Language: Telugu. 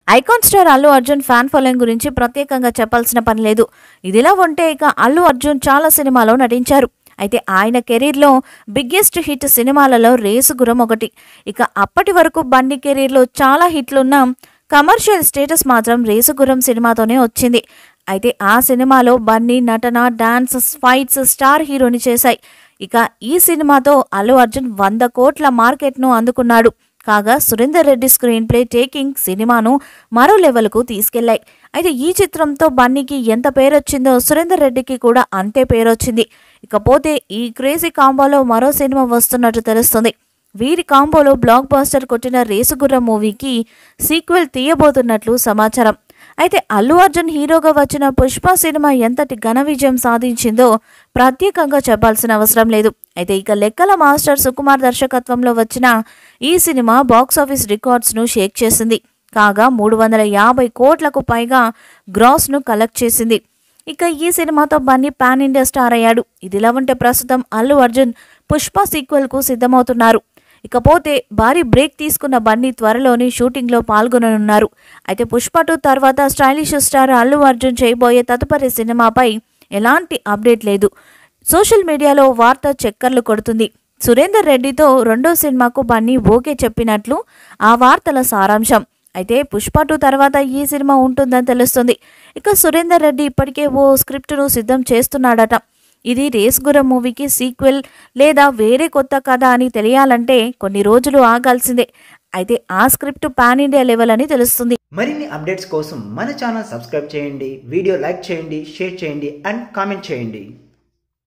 icon star Allu Arjun fan following గురించి ప్రత్యేకంగా చెప్పాల్సిన పని లేదు ఇదిలా ఉంటే ఇక అల్లు అర్జున్ చాలా సినిమాలో నటించారు అయితే ఆయన కెరీర్లో బిగ్గెస్ట్ హిట్ సినిమాలలో రేసుగురం ఒకటి ఇక అప్పటి వరకు బండి కెరీర్లో చాలా హిట్లున్న కమర్షియల్ స్టేటస్ మాత్రం రేసుగురం సినిమాతోనే వచ్చింది అయితే ఆ సినిమాలో బన్నీ నటన డాన్స్ ఫైట్స్ స్టార్ హీరోని చేశాయి ఇక ఈ సినిమాతో అల్లు అర్జున్ వంద కోట్ల మార్కెట్ను అందుకున్నాడు కాగా Surender Reddy screenplay taking సినిమాను మరో లెవెల్కు తీసుకెళ్లాయి అయితే ఈ చిత్రంతో బన్నీకి ఎంత పేరొచ్చిందో సురేందర్ రెడ్డికి కూడా అంతే పేరొచ్చింది ఇకపోతే ఈ క్రేజీ కాంబోలో మరో సినిమా వస్తున్నట్టు తెలుస్తుంది వీరి కాంబోలో బ్లాక్ బాస్టర్ కొట్టిన రేసుగుర్ర మూవీకి సీక్వెల్ తీయబోతున్నట్లు సమాచారం అయితే అల్లు అర్జున్ హీరోగా వచ్చిన పుష్ప సినిమా ఎంతటి ఘన విజయం సాధించిందో ప్రత్యేకంగా చెప్పాల్సిన అవసరం లేదు అయితే ఇక లెక్కల మాస్టర్ సుకుమార్ దర్శకత్వంలో వచ్చిన ఈ సినిమా బాక్సాఫీస్ రికార్డ్స్ను షేక్ చేసింది కాగా మూడు వందల యాభై కోట్లకు పైగా గ్రాస్ను కలెక్ట్ చేసింది ఇక ఈ సినిమాతో బన్నీ పాన్ ఇండియా స్టార్ అయ్యాడు ఇదిలా ఉంటే ప్రస్తుతం అల్లు అర్జున్ పుష్ప సీక్వెల్కు సిద్ధమవుతున్నారు ఇకపోతే భారీ బ్రేక్ తీసుకున్న బన్నీ త్వరలోని షూటింగ్లో పాల్గొననున్నారు అయితే పుష్ప టూ తర్వాత స్టైలిష్ స్టార్ అల్లు అర్జున్ చేయబోయే తదుపరి సినిమాపై ఎలాంటి అప్డేట్ లేదు సోషల్ మీడియాలో వార్త చక్కర్లు కొడుతుంది సురేందర్ రెడ్డితో రెండో సినిమాకు బన్నీ ఓకే చెప్పినట్లు ఆ వార్తల సారాంశం అయితే పుష్ప టూ తర్వాత ఈ సినిమా ఉంటుందని తెలుస్తుంది ఇక సురేందర్ రెడ్డి ఇప్పటికే ఓ స్క్రిప్టును సిద్ధం చేస్తున్నాడట ఇది రేస్గురం మూవీకి సీక్వెల్ లేదా వేరే కొత్త కథ అని తెలియాలంటే కొన్ని రోజులు ఆగాల్సిందే అయితే ఆ స్క్రిప్ట్ పాన్ ఇండియా లెవెల్ అని తెలుస్తుంది మరిన్ని అప్డేట్స్ కోసం మన ఛానల్ సబ్స్క్రైబ్ చేయండి వీడియో లైక్ చేయండి షేర్ చేయండి అండ్ కామెంట్ చేయండి